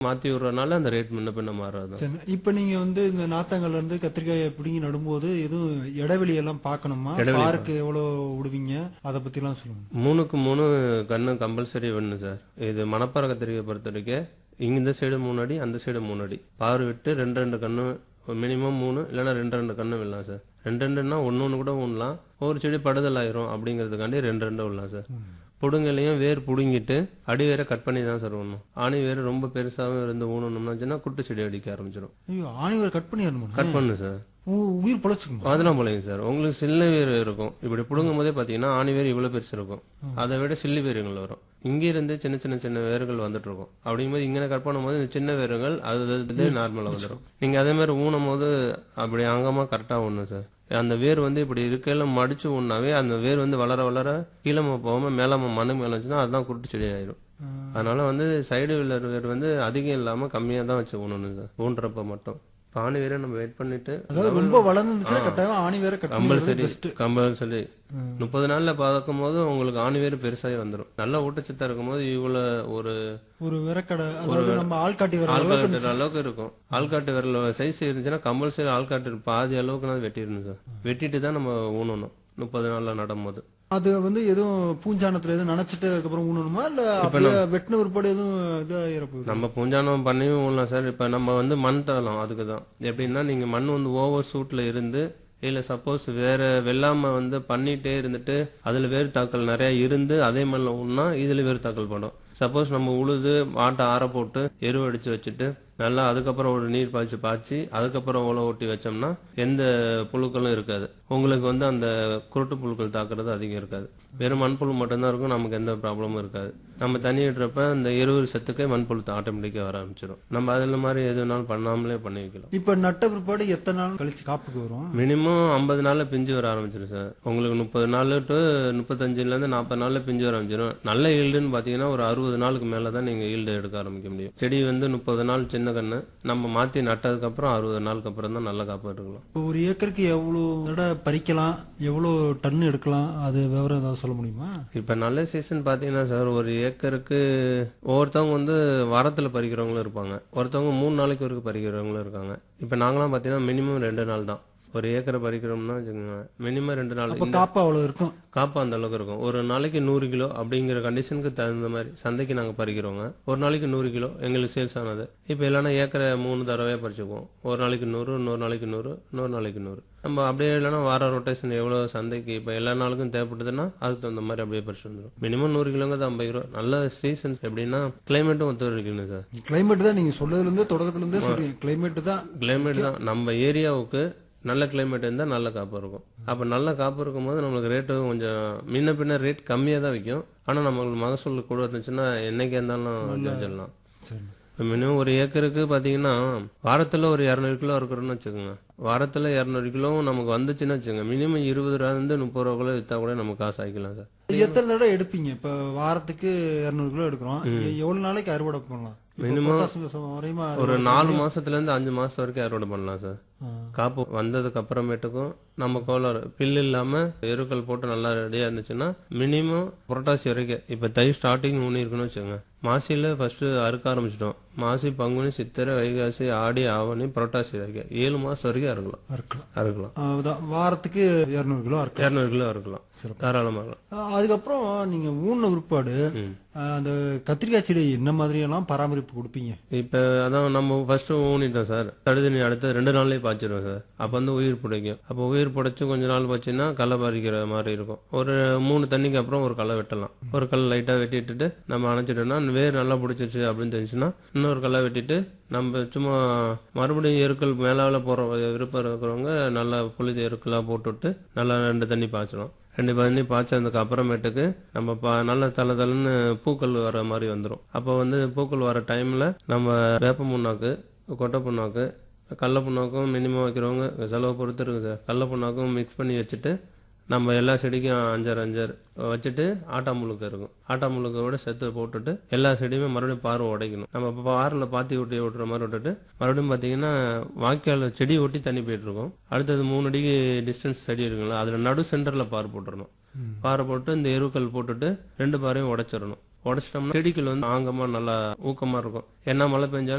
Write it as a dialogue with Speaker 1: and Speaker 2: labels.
Speaker 1: மாத்தி விடுறதுனால அந்த ரேட் முன்ன பின்ன மாறாது
Speaker 2: சரி இப்ப நீங்க வந்து இந்த நாத்தாங்கல்ல இருந்து கத்திரிக்காயை பிடுங்கி நடும்போது எதுவும் இடைவெளி எல்லாம் பார்க்கணுமா
Speaker 1: இடைவெளி
Speaker 2: பாருக்கு எவ்வளவு விடுவீங்க அதை பத்தி எல்லாம் சொல்லுங்க
Speaker 1: மூணுக்கு மூணு கண்ணு கம்பல்சரி வேணும் சார் இது மணப்பாறை கத்திரிக்காய் பொறுத்த வரைக்கும் இங்க இந்த சைடு மூணு அடி அந்த சைடு மூணு அடி பார் விட்டு ரெண்டு ரெண்டு கண்ணு மினிமம் மூணு இல்லைன்னா ரெண்டு ரெண்டு கண்ணு விடலாம் சார் ரெண்டு ரெண்டுன்னா ஒன்று ஒன்று கூட விடலாம் ஒரு செடி படுதல் ஆயிரும் அப்படிங்கிறதுக்காண்டி ரெண்டு ரெண்டு விடலாம் சார் புடுங்கலையும் வேர் புடுங்கிட்டு அடி வேற கட் பண்ணி தான் சார் விடணும் ஆணி வேர் ரொம்ப பெருசாகவும் இருந்து ஊனணும்னா குட்டு செடி அடிக்க ஆரம்பிச்சிடும்
Speaker 2: ஐயோ ஆணிவர் கட் பண்ணிடணுமா
Speaker 1: கட் பண்ணு சார்
Speaker 2: உ- உயிர் பொழைச்சுக்குமா
Speaker 1: அதெல்லாம் போலைங்க சார் உங்களுக்கு சில்ல வேர் இருக்கும் இப்படி புடுங்கும் போதே பாத்தீங்கன்னா ஆணி வேர் இவ்வளவு பெருசு இருக்கும் அதை விட சில்லி வேருங்கள் வரும் இங்க இருந்து சின்ன சின்ன சின்ன வேர்கள் வந்துட்டு இருக்கும் அப்படிங்கும்போது இங்கே கட் பண்ணும்போது இந்த சின்ன வேருங்கள் அது நார்மலா வந்துடும் நீங்க அதே மாதிரி ஊனும் போது அப்படி அங்கமா கரெக்டா ஊணும் சார் அந்த வேர் வந்து இப்படி இருக்கையில மடிச்சு ஊனாவே அந்த வேர் வந்து வளர வளர கீழே போகாம மேலாம மண்ணு மேல வச்சுன்னா அதுதான் குருட்டு செடி ஆயிரும் அதனால வந்து சைடு வில்லர் வேர் வந்து அதிகம் இல்லாம கம்மியா தான் வச்சு ஊனணும் சார் ஊன்றப்ப மட்டும் பானி வேற நம்ம வெயிட் பண்ணிட்டு
Speaker 2: அதாவது ரொம்ப வளர்ந்துருச்சுன்னா கட்டாயம் ஆணி வேற கட் பண்ணிடுறது
Speaker 1: கம்பல்சரி
Speaker 2: பெஸ்ட்
Speaker 1: கம்பல்சரி முப்பது நாள்ல பார்க்கும் போது உங்களுக்கு ஆணி வேறு பெருசாகி வந்துடும் நல்ல ஊட்டச்சத்தா இருக்கும் போது இவ்வளவு ஒரு
Speaker 2: ஒரு விரக்கடை அதாவது நம்ம ஆள்காட்டி வர அளவுக்கு
Speaker 1: ஆள்காட்டு அளவுக்கு இருக்கும் ஆள்காட்டு விரல் சைஸ் இருந்துச்சுன்னா கம்பல்சரி ஆள்காட்டு பாதி அளவுக்கு நான் வெட்டிடணும் சார் வெட்டிட்டு தான் நம்ம ஊனணும் முப்பது நாள்ல நடும்போது
Speaker 2: அது வந்து எதுவும் பூஞ்சானத்துல எதுவும் நினைச்சிட்டு அதுக்கப்புறம் ஊனணுமா இல்ல அப்படியே வெட்டின உருப்படி எதுவும் இதா இறப்பு
Speaker 1: நம்ம பூஞ்சானம் பண்ணியும் ஊனலாம் சார் இப்ப நம்ம வந்து மண் தரலாம் அதுக்கு தான் எப்படின்னா நீங்க மண் வந்து ஓவர் சூட்ல இருந்து இல்ல சப்போஸ் வேற வெள்ளாம வந்து பண்ணிட்டே இருந்துட்டு அதுல வேறு தாக்கல் நிறைய இருந்து அதே மண்ணில் ஊன்னா இதுல வேறு தாக்கல் படும் சப்போஸ் நம்ம உழுது மாட்டை ஆற போட்டு எரு அடிச்சு வச்சுட்டு நல்லா அதுக்கப்புறம் ஒரு நீர் பாய்ச்சி பாய்ச்சி அதுக்கப்புறம் உழவு ஓட்டி வச்சோம்னா எந்த புழுக்களும் இருக்காது உங்களுக்கு வந்து அந்த குருட்டு புழுக்கள் தாக்குறது அதிகம் இருக்காது வெறும் மண்புழு மட்டும்தான் இருக்கும் நமக்கு எந்த ப்ராப்ளமும் இருக்காது நம்ம தண்ணி விடுறப்ப இந்த இருபது சத்துக்கே மண்புழு ஆட்டோமேட்டிக்காக வர ஆரம்பிச்சிடும் நம்ம அதில் மாதிரி எது வேணாலும் பண்ணாமலே பண்ணி வைக்கலாம்
Speaker 2: இப்ப நட்ட பிற்பாடு எத்தனை நாள் கழிச்சு காப்புக்கு வரும்
Speaker 1: மினிமம் ஐம்பது நாள்ல பிஞ்சு வர ஆரம்பிச்சிடும் சார் உங்களுக்கு முப்பது நாள் டு முப்பத்தஞ்சுல இருந்து நாற்பது நாள்ல பிஞ்சு வர ஆரம்பிச்சிடும் நல்ல ஈல்டுன்னு பாத்தீங்கன்னா ஒரு அறுபது நாளுக்கு மேல தான் நீங்க ஈல்டு எடுக்க ஆரம்பிக்க முடியும் செடி வந்து முப்பது நாள் சின்ன கண்ணு நம்ம மாத்தி நட்டதுக்கு அப்புறம் அறுபது நாளுக்கு அப்புறம் தான் நல்ல காப்பு எடுக்கலாம்
Speaker 2: இப்ப ஒரு ஏக்கருக்கு எவ்வளவு தடவை பறிக்கலாம் எவ்வளவு டன் எடுக்கலாம் அது விவரம் ஏதாவது சொல்ல முடியுமா
Speaker 1: இப்ப நல்ல சீசன் பாத்தீங்கன்னா சார் ஒரு ஏக்கருக்கு ஒவ்வொருத்தவங்க வந்து வாரத்துல பறிக்கிறவங்களும் இருப்பாங்க ஒருத்தவங்க மூணு நாளைக்கு வரைக்கும் பறிக்கிறவங்களும் இருக்காங்க இப்ப நாங்களாம் பாத்தீங்கன்னா மினிமம் ரெண்டு நாள் தான் ஒரு ஏக்கரை பறிக்கிறோம்னா வச்சுக்கோங்க மினிமம் ரெண்டு நாள்
Speaker 2: அப்ப காப்பு அவ்வளவு இருக்கும்
Speaker 1: காப்பு அந்த அளவுக்கு இருக்கும் ஒரு நாளைக்கு நூறு கிலோ அப்படிங்கிற கண்டிஷனுக்கு தகுந்த மாதிரி சந்தைக்கு நாங்க பறிக்கிறோங்க ஒரு நாளைக்கு நூறு கிலோ எங்களுக்கு சேல்ஸ் ஆனது இப்போ இல்லைன்னா ஏக்கரை மூணு தடவையா பறிச்சுக்குவோம் ஒரு நாளைக்கு நூறு இன்னொரு நாளைக்கு நூறு இன்னொரு நாளைக்கு நூறு நம்ம அப்படியே இல்லைன்னா வார ரொட்டேஷன் எவ்வளவு சந்தைக்கு இப்போ எல்லா நாளுக்கும் தேவைப்படுதுன்னா அதுக்கு தகுந்த மாதிரி அப்படியே பறிச்சு வந்துடும் மினிமம் நூறு கிலோங்கிறது ஐம்பது கிலோ நல்ல சீசன்ஸ் எப்படின்னா கிளைமேட்டும் ஒத்துழைக்கணும் சார்
Speaker 2: கிளைமேட் தான் நீங்க சொல்றதுல இருந்தே தொடக்கத்துல இருந்தே சொல்றீங்க கிளைமேட் தான்
Speaker 1: கிளைமேட் தான் நம்ம ஏரியாவுக்கு நல்ல கிளைமேட் இருந்தால் நல்ல காப்பு இருக்கும் அப்போ நல்ல காப்பு இருக்கும்போது நம்மளுக்கு ரேட்டு கொஞ்சம் முன்ன பின்ன ரேட் கம்மியாக தான் விற்கும் ஆனால் நம்மளுக்கு மகசூல் கூட இருந்துச்சுன்னா என்னைக்கே இருந்தாலும் வச்சிடலாம்
Speaker 2: சரி
Speaker 1: இப்போ மினிமம் ஒரு ஏக்கருக்கு பார்த்தீங்கன்னா வாரத்தில் ஒரு இரநூறு கிலோ இருக்கிறோன்னு வச்சுக்கோங்க வாரத்தில் இரநூறு கிலோவும் நமக்கு வந்துச்சுன்னு வச்சுக்கோங்க மினிமம் இருபது ரூபாயிருந்து முப்பது ரூபா கூட விற்றா கூட நமக்கு காசு ஆகிக்கலாம் சார்
Speaker 2: எத்தனை தடவை எடுப்பீங்க இப்ப வாரத்துக்கு இருநூறு கிலோ எடுக்கிறோம் எ- எவ்வளவு நாளைக்கு அறுவடை பண்ணலாம் இப்ப
Speaker 1: Minimum
Speaker 2: பொட்டாசி மாசம் வரையுமா
Speaker 1: ஒரு நாலு மாசத்துல இருந்து அஞ்சு மாசம் வரைக்கும் அறுவடை பண்ணலாம் சார்
Speaker 2: ஆ.
Speaker 1: காப்பு வந்ததுக்கு அப்புறமேட்டுக்கும் நம்ம கோலர் பில் இல்லாம எருக்கள் போட்டு நல்லா ரெடியா இருந்துச்சுன்னா மினிமம் புரட்டாசி வரைக்கும் இப்ப தை ஸ்டார்டிங் ஊனி இருக்குன்னு வச்சுக்கோங்க மாசியில ஃபர்ஸ்ட் அறுக்க ஆரம்பிச்சிட்டோம் மாசி பங்குனி சித்திரை வைகாசி ஆடி ஆவணி புரட்டாசி வரைக்கும் ஏழு மாசம் வரைக்கும் அறுக்கலாம்
Speaker 2: இருக்கலாம்
Speaker 1: அறுக்கலாம்
Speaker 2: அதுதான் வாரத்துக்கு இருநூறு கிலோ இருக்கலாம்
Speaker 1: இரநூறு கிலோ அறுக்கலாம் தாராளமாக இருக்கலாம்.
Speaker 2: ஆ, அதுக்கப்புறம் நீங்க ஊன உருப்பாடு
Speaker 1: ம்.
Speaker 2: அந்த கத்திரிக்காய் செடி என்ன மாதிரி எல்லாம் பராமரிப்பு கொடுப்பீங்க
Speaker 1: இப்ப அதான் நம்ம ஃபர்ஸ்ட் ஊனிட்டோம் சார் தடுதண்ணி அடுத்து ரெண்டு நாள்லயே பாய்ச்சிருவோம் சார் அப்ப வந்து உயிர் பிடிக்கும் அப்போ உயிர் பிடிச்சு கொஞ்ச நாள் போச்சுன்னா களை பறிக்கிற மாதிரி இருக்கும் ஒரு மூணு தண்ணிக்கு அப்புறம் ஒரு களை வெட்டலாம் ஒரு களை லைட்டா வெட்டிட்டு நம்ம அணைச்சிட்டோம்னா வேர் நல்லா பிடிச்சிருச்சு அப்படின்னு தெரிஞ்சுன்னா இன்னொரு களை வெட்டிட்டு நம்ம சும்மா மறுபடியும் எருக்கள் மேலால போற விருப்பம் இருக்கிறவங்க நல்லா புளித எருக்களா போட்டுவிட்டு நல்லா ரெண்டு தண்ணி பாய்ச்சணும் ரெண்டு தண்ணி பாய்ச்சதுக்கு அப்புறமேட்டுக்கு நம்ம பா நல்ல தலை தலைன்னு பூக்கள் வர மாதிரி வந்துடும் அப்போ வந்து பூக்கள் வர டைம்ல நம்ம வேப்ப புண்ணாக்கு கொட்டை புண்ணாக்கு கடல புண்ணாக்கும் மினிமம் வைக்கிறவங்க செலவு பொறுத்து இருக்கு சார் கடல புண்ணாக்கும் மிக்ஸ் பண்ணி வச்சுட்டு நம்ம எல்லா செடிக்கும் அஞ்சாறு அஞ்சாறு வச்சுட்டு ஆட்டாமுழுக்கு இருக்கும் ஆட்டாமுழுக்கோட சேர்த்து போட்டுட்டு எல்லா செடியுமே மறுபடியும் பாரு உடைக்கணும் நம்ம இப்போ பாரில் பாத்தி ஒட்டி விட்டுற மாதிரி விட்டுட்டு மறுபடியும் பார்த்தீங்கன்னா வாய்க்கால் செடி ஒட்டி தண்ணி போயிட்டு இருக்கும் அடுத்தது மூணு அடிக்கு டிஸ்டன்ஸ் செடி இருக்குங்களா அதில் நடு சென்டரில் பார் போட்டுறணும் பாறை போட்டு இந்த எருக்கள் போட்டுட்டு ரெண்டு பாறையும் உடைச்சிடணும் உடச்சிட்டோம்னா செடிகள் வந்து ஆங்கமா நல்லா ஊக்கமா இருக்கும் என்ன மழை பெஞ்சாலும்